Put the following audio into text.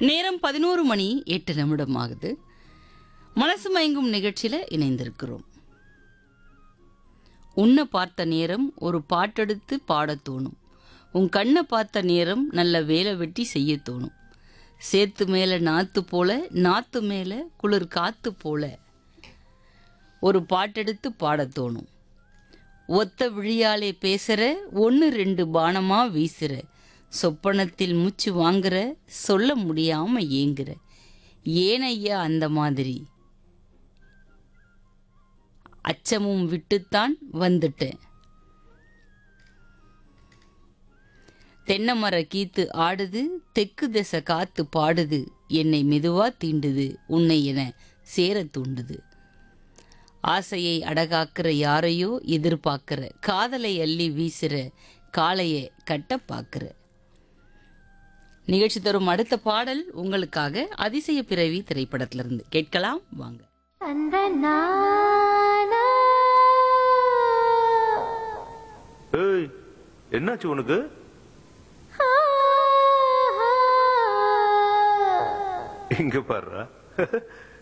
நேரம் பதினோரு மணி எட்டு நிமிடம் ஆகுது மனசு மயங்கும் நிகழ்ச்சியில் இணைந்திருக்கிறோம் உன்னை பார்த்த நேரம் ஒரு பாட்டெடுத்து பாடத் தோணும் உன் கண்ணை பார்த்த நேரம் நல்ல வேலை வெட்டி செய்ய தோணும் சேத்து மேலே நாத்து போல நாத்து மேலே குளிர் காத்து போல ஒரு பாட்டெடுத்து பாடத் தோணும் ஒத்த விழியாலே பேசுற ஒன்று ரெண்டு பானமா வீசுற சொப்பனத்தில் மூச்சு வாங்குற சொல்ல முடியாம ஏங்குற ஏன் ஐயா அந்த மாதிரி அச்சமும் விட்டுத்தான் வந்துட்டேன் தென்னை மர கீத்து ஆடுது தெக்கு திசை காத்து பாடுது என்னை மெதுவா தீண்டுது உன்னை என சேர தூண்டுது ஆசையை அடகாக்கிற யாரையோ எதிர்பார்க்கிற காதலை அள்ளி வீசுற காளைய கட்ட பார்க்கிற நிகழ்ச்சி தரும் அடுத்த பாடல் உங்களுக்காக அதிசய பிறவி திரைப்படத்திலிருந்து கேட்கலாம் வாங்க அந்த நானா ஏய் என்னாச்சு உனக்கு ஆ, ஆ. இங்க பாருடா